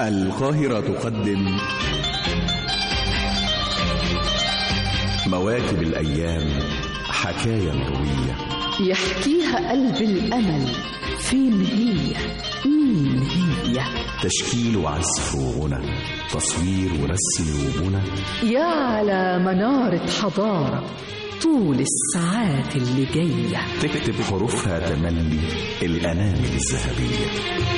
القاهرة تقدم مواكب الأيام حكاية روية يحكيها قلب الأمل فين هي مين هي تشكيل وعزف وغنى تصوير ورسم وبنى يا على منارة حضارة طول الساعات اللي جاية تكتب حروفها تملي الأنامل الذهبية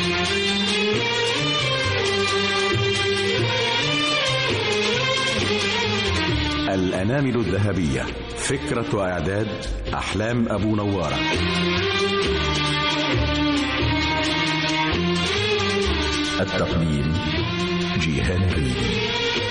الأنامل الذهبية فكرة وإعداد أحلام أبو نوارة التقديم جيهان ريدي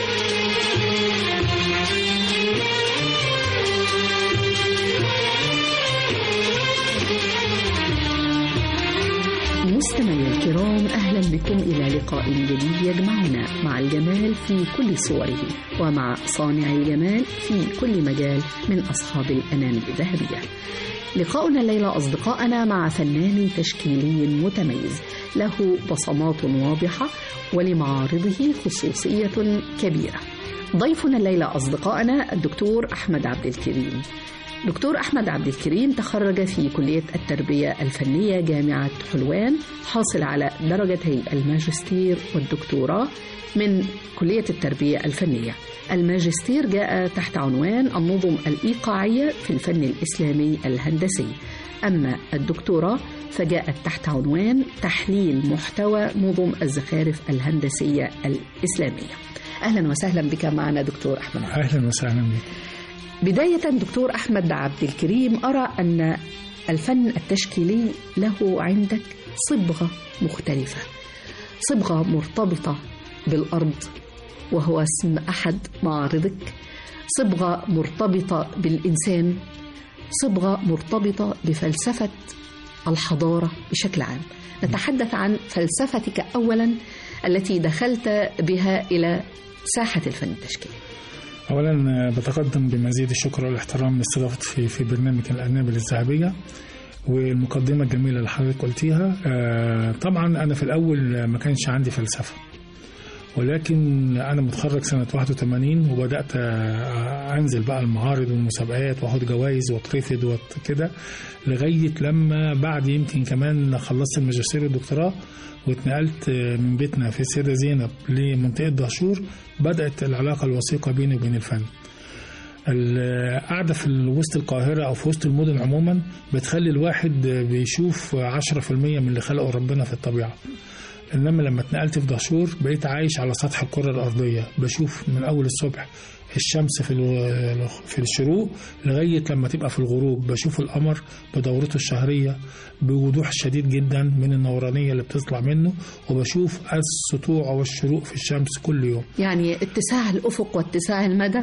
مستمعي الكرام أهلا بكم إلى لقاء جديد يجمعنا مع الجمال في كل صوره ومع صانع الجمال في كل مجال من أصحاب الأنامل الذهبية لقاؤنا الليلة أصدقائنا مع فنان تشكيلي متميز له بصمات واضحة ولمعارضه خصوصية كبيرة ضيفنا الليلة أصدقائنا الدكتور أحمد عبد الكريم دكتور أحمد عبد الكريم تخرج في كلية التربية الفنية جامعة حلوان حاصل على درجتي الماجستير والدكتوراه من كلية التربية الفنية الماجستير جاء تحت عنوان النظم الإيقاعية في الفن الإسلامي الهندسي أما الدكتوراه فجاءت تحت عنوان تحليل محتوى نظم الزخارف الهندسية الإسلامية أهلا وسهلا بك معنا دكتور أحمد اهلا وسهلا بك بداية دكتور أحمد عبد الكريم أرى أن الفن التشكيلي له عندك صبغة مختلفة صبغة مرتبطة بالأرض وهو اسم أحد معارضك صبغة مرتبطة بالإنسان صبغة مرتبطة بفلسفة الحضارة بشكل عام نتحدث عن فلسفتك أولا التي دخلت بها إلى ساحة الفن التشكيلي اولا بتقدم بمزيد الشكر والاحترام لاستضافتي في في برنامج الانابل الذهبيه والمقدمه الجميله اللي حضرتك قلتيها آه، طبعا انا في الاول ما كانش عندي فلسفه ولكن انا متخرج سنه 81 وبدات آه، انزل بقى المعارض والمسابقات واخد جوائز واترفض وكده لغايه لما بعد يمكن كمان خلصت الماجستير والدكتوراه واتنقلت آه، من بيتنا في السيده زينب لمنطقه دهشور بدات العلاقه الوثيقه بيني وبين الفن القعدة في وسط القاهرة أو في وسط المدن عموما بتخلي الواحد بيشوف 10% من اللي خلقه ربنا في الطبيعة إنما لما اتنقلت في دهشور بقيت عايش على سطح الكرة الأرضية بشوف من أول الصبح الشمس في ال- في الشروق لغاية لما تبقى في الغروب بشوف القمر بدورته الشهرية بوضوح شديد جدا من النورانية اللي بتطلع منه وبشوف السطوع والشروق في الشمس كل يوم يعني اتساع الأفق واتساع المدى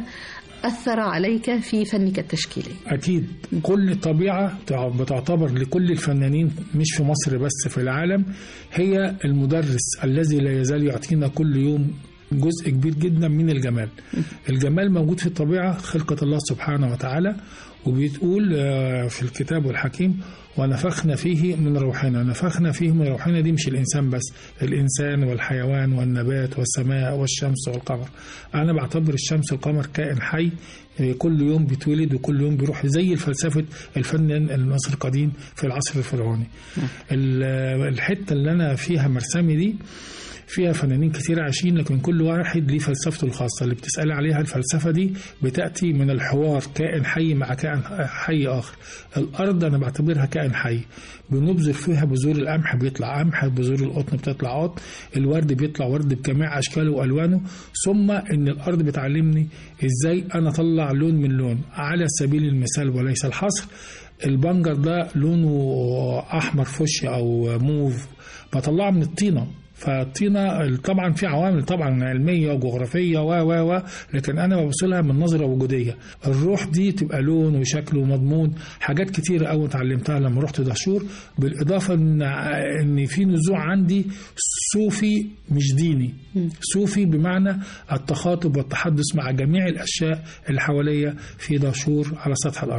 أثر عليك في فنك التشكيلي أكيد كل الطبيعة بتعتبر لكل الفنانين مش في مصر بس في العالم هي المدرس الذي لا يزال يعطينا كل يوم جزء كبير جدا من الجمال الجمال موجود في الطبيعة خلقة الله سبحانه وتعالى وبتقول آه، في الكتاب والحكيم ونفخنا فيه من روحنا نفخنا فيه من روحنا دي مش الإنسان بس الإنسان والحيوان والنبات والسماء والشمس والقمر أنا بعتبر الشمس والقمر كائن حي آه، كل يوم بيتولد وكل يوم بيروح زي فلسفة الفنان المصري القديم في العصر الفرعوني ال- الحتة اللي أنا فيها مرسمي دي فيها فنانين كتير عايشين لكن كل واحد ليه فلسفته الخاصة اللي بتسألي عليها الفلسفة دي بتأتي من الحوار كائن حي مع كائن حي آخر الأرض أنا بعتبرها كائن حي بنبذر فيها بذور القمح بيطلع قمح بذور القطن بتطلع قطن الورد بيطلع ورد بجميع أشكاله وألوانه ثم إن الأرض بتعلمني إزاي أنا أطلع لون من لون على سبيل المثال وليس الحصر البنجر ده لونه أحمر فوشيا أو موف بطلعه من الطينة فالطينة طبعا في عوامل طبعا علمية وجغرافية و و و لكن أنا ببصلها من نظرة وجودية الروح دي تبقى لون وشكل ومضمون حاجات كتير قوي اتعلمتها لما رحت دهشور بالإضافة إن إن في نزوع عندي صوفي مش ديني صوفي بمعنى التخاطب والتحدث مع جميع الأشياء اللي حواليا في دهشور على سطح الأرض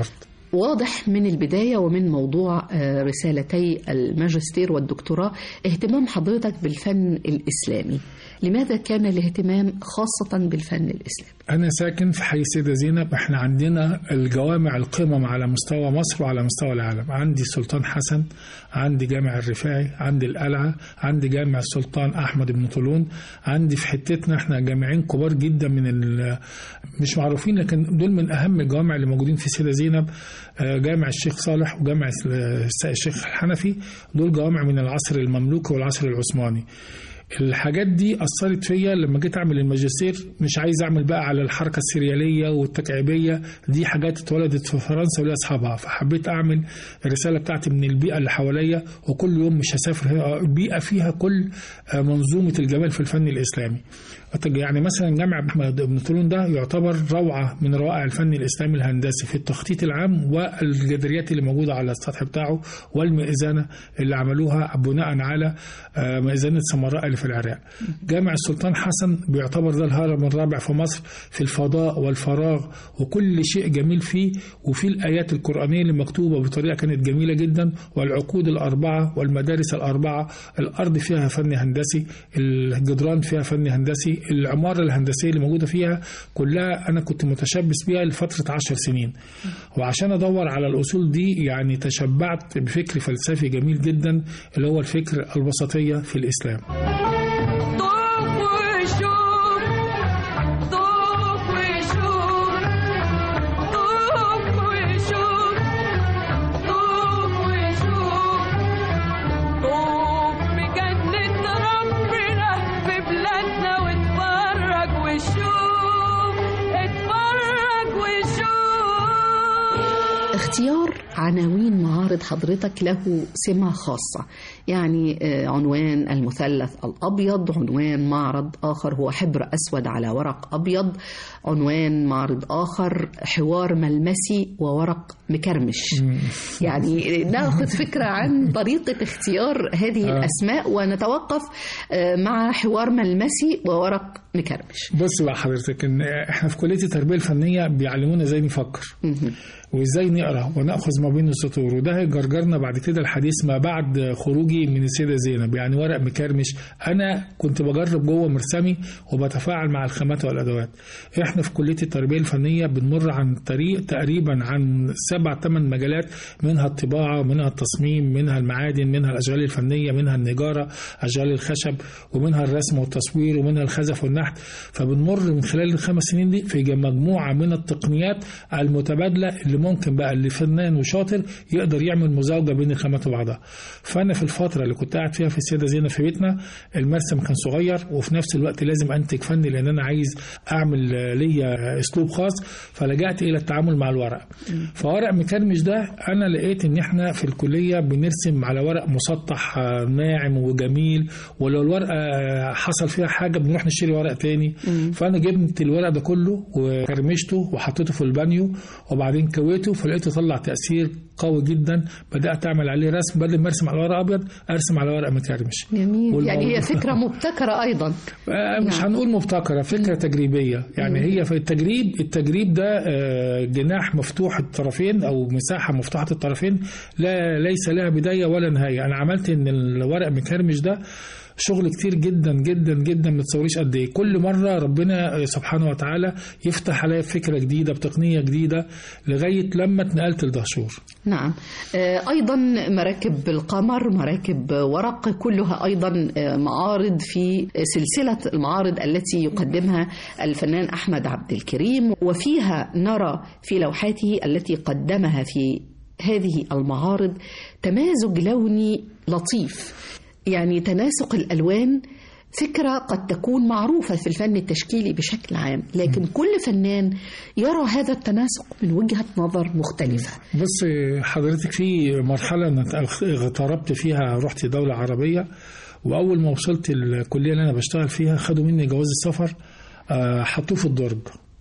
واضح من البداية ومن موضوع آه، رسالتي الماجستير والدكتوراه اهتمام حضرتك بالفن الإسلامي لماذا كان الاهتمام خاصة بالفن الإسلامي؟ أنا ساكن في حي السيدة زينب إحنا عندنا الجوامع القمم على مستوى مصر وعلى مستوى العالم عندي السلطان حسن عندي جامع الرفاعي عندي القلعة عندي جامع السلطان أحمد بن طولون عندي في حتتنا إحنا جامعين كبار جدا من ال- مش معروفين لكن دول من أهم الجوامع اللي موجودين في السيدة زينب آه، جامع الشيخ صالح وجامع الس- الشيخ الحنفي دول جوامع من العصر المملوكي والعصر العثماني الحاجات دي أثرت فيا لما جيت أعمل الماجستير مش عايز أعمل بقى على الحركة السريالية والتكعيبية دي حاجات اتولدت في فرنسا وليها أصحابها فحبيت أعمل الرسالة بتاعتي من البيئة اللي حواليا وكل يوم مش هسافر هنا بيئة فيها كل آه، منظومة الجمال في الفن الإسلامي يعني مثلا جامع أحمد بن طولون ده يعتبر روعة من روائع الفن الإسلامي الهندسي في التخطيط العام والجدريات اللي موجودة على السطح بتاعه والمئذنة اللي عملوها بناء على آه، مئذنة سمراء اللي في العراق جامع السلطان حسن بيعتبر ده الهرم الرابع في مصر في الفضاء والفراغ وكل شيء جميل فيه وفي الآيات القرآنية اللي مكتوبة بطريقة كانت جميلة جدا والعقود الأربعة والمدارس الأربعة الأرض فيها فن هندسي الجدران فيها فن هندسي العمارة الهندسية اللي موجودة فيها كلها أنا كنت متشبث بيها لفترة عشر سنين وعشان أدور على الأصول دي يعني تشبعت بفكر فلسفي جميل جدا اللي هو الفكر الوسطية في الإسلام طوف وشوف طوف وشوف طوف وشوف طوف وشوف طوف بجنة ربنا في بلادنا واتفرج وشوف اتفرج وشوف اختيار عناوين معارض حضرتك له سمة خاصة يعني آه، عنوان المثلث الأبيض عنوان معرض آخر هو حبر أسود على ورق أبيض عنوان معرض آخر حوار ملمسي وورق مكرمش يعني ناخذ فكرة عن طريقة اختيار هذه آه. الأسماء ونتوقف آه، مع حوار ملمسي وورق مكرمش بص بقى حضرتك ان احنا في كليه التربيه الفنيه بيعلمونا ازاي نفكر مهم. وازاي نقرا وناخذ ما بين السطور وده هيجرجرنا بعد كده الحديث ما بعد خروجي من السيده زينب يعني ورق مكرمش انا كنت بجرب جوه مرسمي وبتفاعل مع الخامات والادوات احنا في كليه التربيه الفنيه بنمر عن طريق تقريبا عن سبع ثمان مجالات منها الطباعه ومنها التصميم منها المعادن منها الاشغال الفنيه منها النجاره اشغال الخشب ومنها الرسم والتصوير ومنها الخزف والنحت فبنمر من خلال الخمس سنين دي في مجموعه من التقنيات المتبادله اللي ممكن بقى اللي فنان وشاطر يقدر يعمل مزاوجه بين الخامات وبعضها فانا في الفتره اللي كنت قاعد فيها في السيده زينب في بيتنا المرسم كان صغير وفي نفس الوقت لازم انتج فني لان انا عايز اعمل آه، ليا اسلوب خاص فلجأت الى التعامل مع الورق فورق مكرمش ده انا لقيت ان احنا في الكليه بنرسم على ورق مسطح آه، ناعم وجميل ولو الورقه آه، حصل فيها حاجه بنروح نشتري ورق تاني فانا جبت الورق ده كله وكرمشته وحطيته في البانيو وبعدين كويته فلقيته طلع تاثير قوي جدا بدات اعمل عليه رسم بدل ما ارسم على ورق ابيض ارسم على ورق مكرمش جميل يعني هي والموضوع- فكرة مبتكرة أيضا آه، مش نعم. هنقول مبتكرة فكرة تجريبية يعني هي في التجريب التجريب ده آه، جناح مفتوح الطرفين أو مساحة مفتوحة الطرفين لا ليس لها بداية ولا نهاية أنا عملت إن الورق مكرمش ده شغل كتير جدا جدا جدا ما تصوريش قد ايه كل مره ربنا سبحانه وتعالى يفتح عليا فكره جديده بتقنيه جديده لغايه لما اتنقلت لدهشور نعم آه، أيضا مراكب القمر مراكب ورق كلها أيضا آه، معارض في سلسلة المعارض التي يقدمها الفنان أحمد عبد الكريم وفيها نرى في لوحاته التي قدمها في هذه المعارض تمازج لوني لطيف يعني تناسق الألوان فكرة قد تكون معروفة في الفن التشكيلي بشكل عام لكن كل فنان يرى هذا التناسق من وجهة نظر مختلفة بص حضرتك في مرحلة أنا اغتربت فيها رحت دولة عربية وأول ما وصلت الكلية اللي أنا بشتغل فيها خدوا مني جواز السفر آه، حطوه في الدرج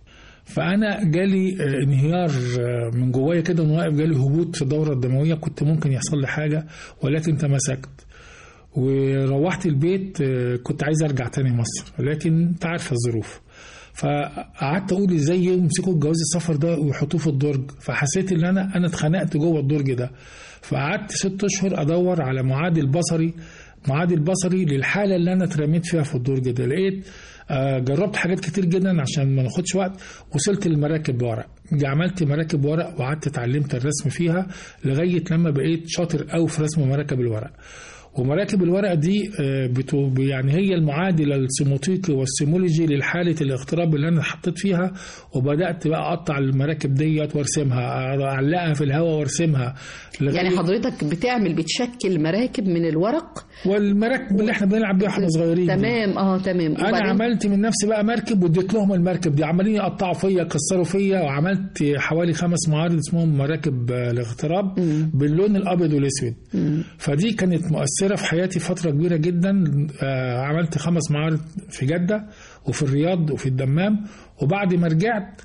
فأنا جالي آه، انهيار آه، من جوايا كده وأنا واقف جالي هبوط في الدورة الدموية كنت ممكن يحصل لي حاجة ولكن تمسكت وروحت البيت آه، كنت عايز أرجع تاني مصر لكن أنت عارفة الظروف فقعدت اقول ازاي يمسكوا الجواز السفر ده ويحطوه في الدرج فحسيت ان انا انا اتخنقت جوه الدرج ده فقعدت ست اشهر ادور على معادل بصري معادل بصري للحاله اللي انا اترميت فيها في الدرج ده لقيت آه، جربت حاجات كتير جدا عشان ما ناخدش وقت وصلت للمراكب بورق عملت مراكب ورق وقعدت اتعلمت الرسم فيها لغايه لما بقيت شاطر قوي في رسم مراكب الورق ومراكب الورق دي آه، بتو يعني هي المعادله السيموتيقي والسيمولوجي للحاله الاغتراب اللي انا حطيت فيها وبدات بقى اقطع المراكب ديت وارسمها اعلقها في الهواء وارسمها لغاية- يعني حضرتك بتعمل بتشكل مراكب من الورق والمراكب اللي احنا بنلعب بيها واحنا صغيرين دي. تمام اه تمام انا وبعدين؟ عملت من نفسي بقى مركب واديت لهم المركب دي عمالين يقطعوا فيا يكسروا فيا وعملت حوالي خمس معارض اسمهم مراكب آه، الاغتراب باللون الابيض والاسود فدي كانت مؤثره في حياتي فتره كبيره جدا آه، عملت خمس معارض في جده وفي الرياض وفي الدمام وبعد ما رجعت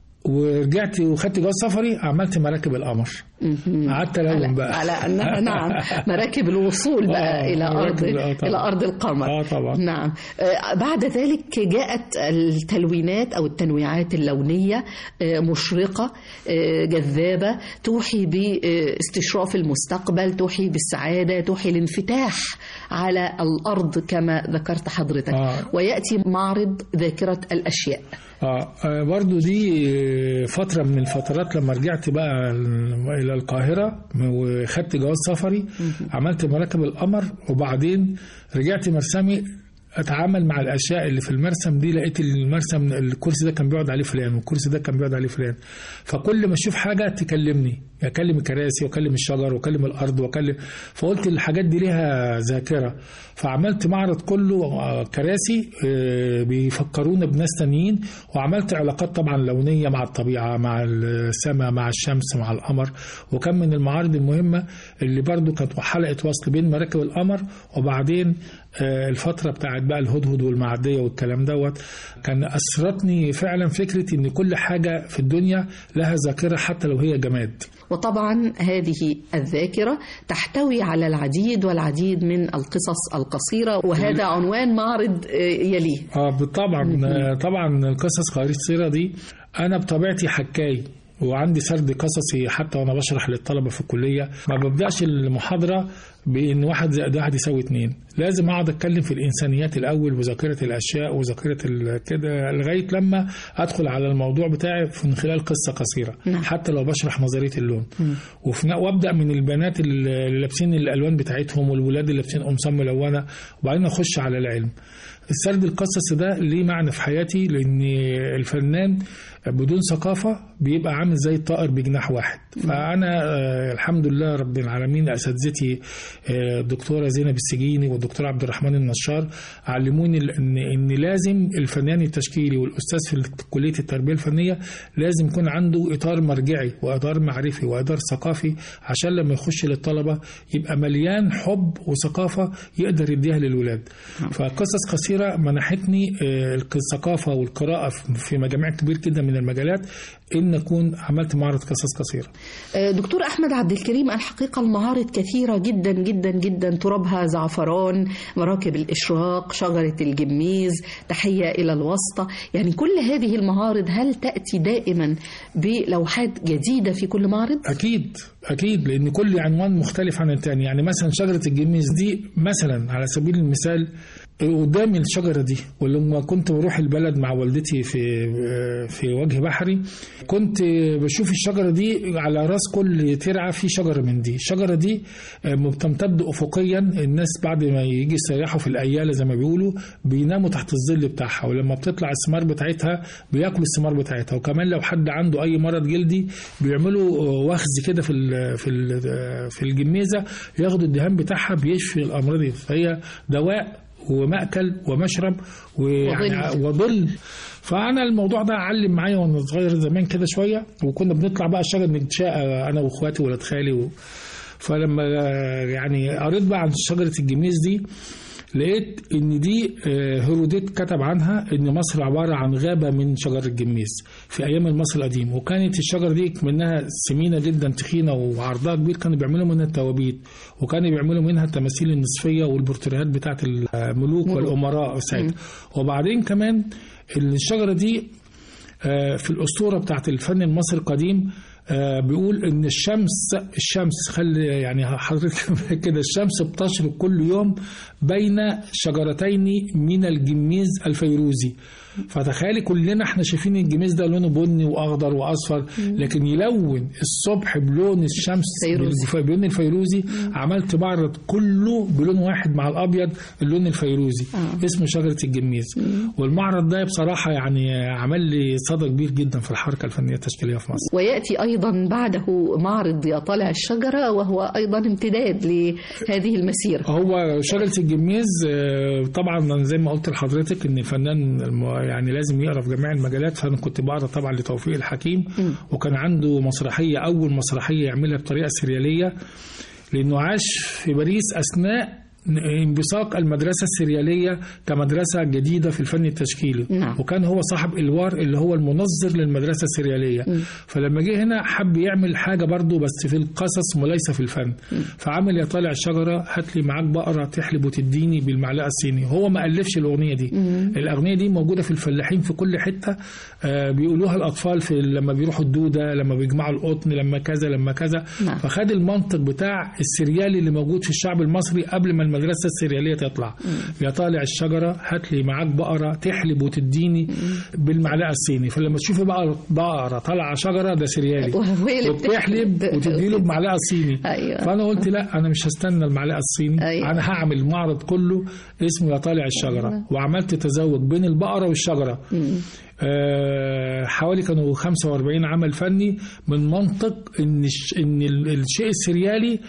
ورجعت وخدت جواز سفري عملت مراكب القمر قعدت الون على, بقى على انها نعم مراكب الوصول بقى آه، الى ارض مراكب- آه، طبعا. الى ارض القمر اه طبعا نعم آه، بعد ذلك جاءت التلوينات أو التنويعات اللونية آه، مشرقة آه، جذابة توحي باستشراف المستقبل توحي بالسعادة توحي الانفتاح على الأرض كما ذكرت حضرتك آه. ويأتي معرض ذاكرة الأشياء اه آه، برضو دي آه، فترة من الفترات لما رجعت بقى ال- إلى القاهرة وخدت جواز سفري عملت مراكب القمر وبعدين رجعت مرسمي اتعامل مع الاشياء اللي في المرسم دي لقيت المرسم الكرسي ده كان بيقعد عليه فلان والكرسي ده كان بيقعد عليه فلان فكل ما اشوف حاجه تكلمني اكلم الكراسي واكلم الشجر واكلم الارض واكلم فقلت الحاجات دي ليها ذاكره فعملت معرض كله آه، كراسي آه، بيفكرونا بناس تانيين وعملت علاقات طبعا لونيه مع الطبيعه مع السماء مع الشمس مع القمر وكان من المعارض المهمه اللي برضو كانت حلقه وصل بين مراكب القمر وبعدين آه، الفتره بتاعت بقى الهدهد والمعديه والكلام دوت كان اسرتني فعلا فكره ان كل حاجه في الدنيا لها ذاكره حتى لو هي جماد وطبعا هذه الذاكرة تحتوي على العديد والعديد من القصص القصيرة وهذا عنوان معرض آه، يليه اه طبعا آه، طبعا القصص قصيره دي انا بطبيعتي حكاي وعندي سرد قصصي حتى وانا بشرح للطلبه في الكليه ما ببداش المحاضره بان واحد زائد واحد يساوي اتنين لازم اقعد اتكلم في الانسانيات الاول وذاكره الاشياء وذاكره ال- كده لغايه لما ادخل على الموضوع بتاعي من خلال قصه قصيره نعم. حتى لو بشرح نظريه اللون وفي ن- وابدا من البنات اللي لابسين الالوان بتاعتهم والولاد اللي لابسين قمصان ملونه وبعدين اخش على العلم السرد القصصي ده ليه معنى في حياتي لان الفنان بدون ثقافة بيبقى عامل زي الطائر بجناح واحد فأنا آه، الحمد لله رب العالمين أساتذتي آه، الدكتورة زينب السجيني والدكتور عبد الرحمن النشار علموني ال- إن إن لازم الفنان التشكيلي والأستاذ في كلية التربية الفنية لازم يكون عنده إطار مرجعي وإطار معرفي وإطار ثقافي عشان لما يخش للطلبة يبقى مليان حب وثقافة يقدر يديها للولاد فقصص قصيرة منحتني آه، الثقافة والقراءة في- في مجاميع كبير جدا من المجالات إن أكون عملت معرض قصص قصيرة آه، دكتور أحمد عبد الكريم الحقيقة المعارض كثيرة جدا جدا جدا ترابها زعفران مراكب الإشراق شجرة الجميز تحية إلى الوسطى يعني كل هذه المعارض هل تأتي دائما بلوحات جديدة في كل معرض؟ أكيد أكيد لأن كل عنوان مختلف عن التاني يعني مثلا شجرة الجميز دي مثلا على سبيل المثال قدامي الشجرة دي ولما كنت بروح البلد مع والدتي في في وجه بحري كنت بشوف الشجرة دي على راس كل ترعة في شجرة من دي الشجرة دي بتمتد أفقيا الناس بعد ما يجي يستريحوا في الأيالة زي ما بيقولوا بيناموا تحت الظل بتاعها ولما بتطلع الثمار بتاعتها بياكلوا الثمار بتاعتها وكمان لو حد عنده أي مرض جلدي بيعملوا وخز كده في ال في ال في الجميزة ياخدوا الدهان بتاعها بيشفي الأمراض دي فهي دواء ومأكل ومشرب ويعني وظل فانا الموضوع ده علم معايا وانا صغير زمان كده شويه وكنا بنطلع بقى الشجر نتشاقى انا واخواتي ولاد خالي و... فلما يعني قريت بقى عن شجره الجميز دي لقيت ان دي آه، هيروديت كتب عنها ان مصر عباره عن غابه من شجر الجميز في ايام المصري القديم وكانت الشجر دي منها سمينه جدا تخينه وعرضها كبير كانوا بيعملوا منها التوابيت وكانوا بيعملوا منها التماثيل النصفيه والبورتريهات بتاعت الملوك والامراء ساعتها وبعدين كمان الشجره دي آه، في الاسطوره بتاعت الفن المصري القديم آه، بيقول ان الشمس الشمس خلي يعني حضرتك كده الشمس بتشرق كل يوم بين شجرتين من الجميز الفيروزي فتخيلي كلنا احنا شايفين الجميز ده لونه بني واخضر واصفر لكن يلون الصبح بلون الشمس فيروزي. بالف- بلون الفيروزي عملت معرض كله بلون واحد مع الابيض اللون الفيروزي آه. اسمه شجره الجميز والمعرض ده بصراحه يعني عمل لي صدى كبير جدا في الحركه الفنيه التشكيليه في مصر ويأتي أيضا بعده معرض يا طالع الشجرة وهو أيضا امتداد لهذه المسيرة هو شجرة الجميز آه، طبعا زي ما قلت لحضرتك ان الفنان الم- يعني لازم يقرا في جميع المجالات فانا كنت بقرا طبعا لتوفيق الحكيم وكان عنده مسرحيه اول مسرحيه يعملها بطريقه سرياليه لانه عاش في باريس اثناء انبثاق المدرسة السريالية كمدرسة جديدة في الفن التشكيلي نعم. وكان هو صاحب الوار اللي هو المنظر للمدرسة السريالية فلما جه هنا حب يعمل حاجة برضه بس في القصص وليس في الفن فعمل يا طالع الشجرة هات لي معاك بقرة تحلب وتديني بالمعلقة الصيني هو ما ألفش الأغنية دي الأغنية دي موجودة في الفلاحين في كل حتة آه بيقولوها الأطفال في لما بيروحوا الدودة لما بيجمعوا القطن لما كذا لما كذا نعم. فخد المنطق بتاع السريالي اللي موجود في الشعب المصري قبل ما المدرسة السريالية تطلع يا طالع الشجرة هات لي معاك بقرة تحلب وتديني بالمعلقة الصيني فلما تشوفي بقى بقرة طالعة شجرة ده سريالي وهي اللي وبتحلب بتحلب. وتديله بمعلقة صيني أيوة. فأنا قلت لا أنا مش هستنى المعلقة الصيني أيوة. أنا هعمل المعرض كله اسمه يا طالع الشجرة وعملت تزوج بين البقرة والشجرة آه، حوالي كانوا 45 عمل فني من منطق ان الش- ان ال- الشيء السريالي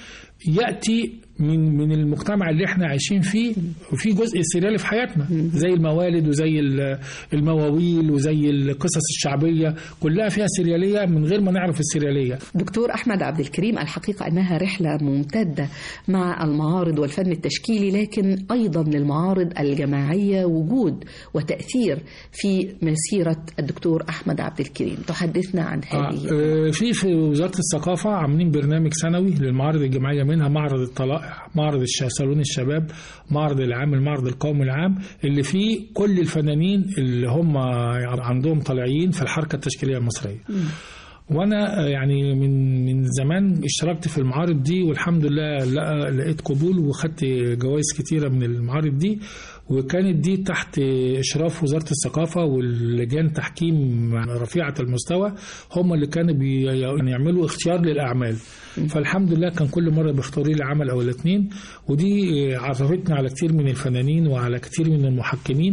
ياتي من من المجتمع اللي احنا عايشين فيه وفي جزء سريالي في حياتنا زي الموالد وزي ال- المواويل وزي القصص الشعبيه كلها فيها سرياليه من غير ما نعرف السرياليه دكتور أحمد عبد الكريم الحقيقة أنها رحلة ممتدة مع المعارض والفن التشكيلي لكن أيضا للمعارض الجماعية وجود وتأثير في مسيرة الدكتور أحمد عبد الكريم تحدثنا عن هذه آه، في في وزاره الثقافه عاملين برنامج سنوي للمعارض الجماعيه منها معرض الطلائع معرض الش- صالون الشباب معرض العام المعرض القومي العام اللي فيه كل الفنانين اللي هم عندهم طالعين في الحركه التشكيليه المصريه وانا آه، يعني من من زمان اشتركت في المعارض دي والحمد لله لقى- لقيت قبول وخدت جوائز كتيره من المعارض دي وكانت دي تحت اشراف وزاره الثقافه واللجان تحكيم رفيعه المستوى هم اللي كانوا بيعملوا اختيار للاعمال فالحمد لله كان كل مره بيختاروا لي عمل او الاثنين ودي عرفتني على كتير من الفنانين وعلى كتير من المحكمين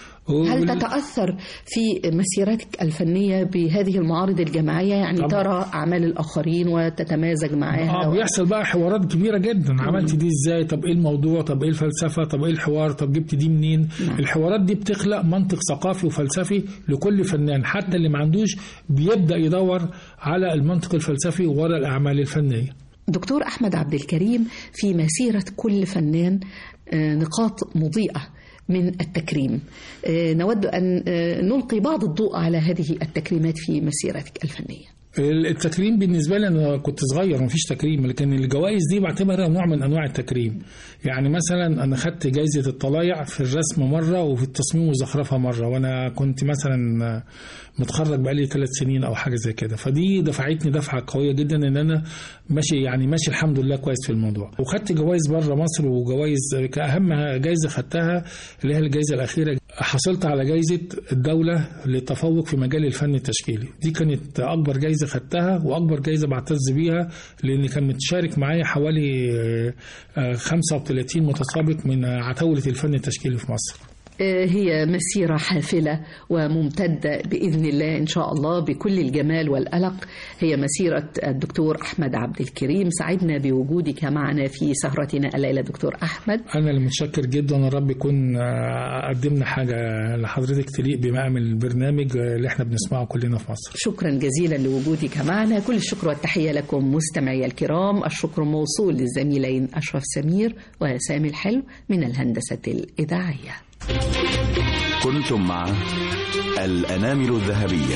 هل وال- تتأثر في مسيرتك الفنية بهذه المعارض الجماعية يعني طبعا. ترى أعمال الآخرين وتتمازج معها اه بيحصل بقى حوارات كبيره جدا عملت دي ازاي طب ايه الموضوع طب ايه الفلسفه طب ايه الحوار طب جبت دي منين نعم. الحوارات دي بتخلق منطق ثقافي وفلسفي لكل فنان حتى اللي ما عندوش بيبدا يدور على المنطق الفلسفي ورا الاعمال الفنيه دكتور أحمد عبد الكريم في مسيرة كل فنان آه، نقاط مضيئة من التكريم آه، نود أن آه، نلقي بعض الضوء على هذه التكريمات في مسيرتك الفنية التكريم بالنسبه لي انا كنت صغير مفيش تكريم لكن الجوائز دي بعتبرها نوع من انواع التكريم يعني مثلا انا خدت جايزه الطلايع في الرسم مره وفي التصميم والزخرفه مره وانا كنت مثلا متخرج بقالي ثلاث سنين او حاجه زي كده فدي دفعتني دفعه قويه جدا ان انا ماشي يعني ماشي الحمد لله كويس في الموضوع وخدت جوائز بره مصر وجوائز كاهم جايزه خدتها اللي هي الجايزه الاخيره حصلت على جايزه الدوله للتفوق في مجال الفن التشكيلي دي كانت اكبر جايزه خدتها واكبر جايزه بعتز بيها لان كان متشارك معايا حوالي آه، آه، 35 متسابق من عتاوله الفن التشكيلي في مصر هي مسيرة حافلة وممتدة بإذن الله إن شاء الله بكل الجمال والألق هي مسيرة الدكتور أحمد عبد الكريم سعدنا بوجودك معنا في سهرتنا الليلة دكتور أحمد أنا اللي متشكر جدا يا رب يكون آه، قدمنا حاجة لحضرتك تليق بمقام البرنامج اللي احنا بنسمعه كلنا في مصر شكرا جزيلا لوجودك معنا كل الشكر والتحية لكم مستمعي الكرام الشكر موصول للزميلين أشرف سمير وسامي الحلو من الهندسة الإذاعية كنتم مع الأنامل الذهبية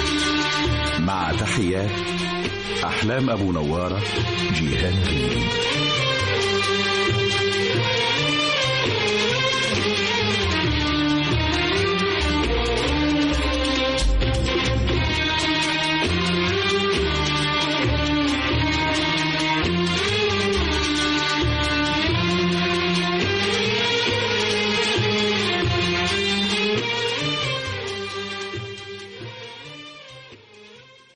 مع تحيات أحلام أبو نوارة جيهان ريدي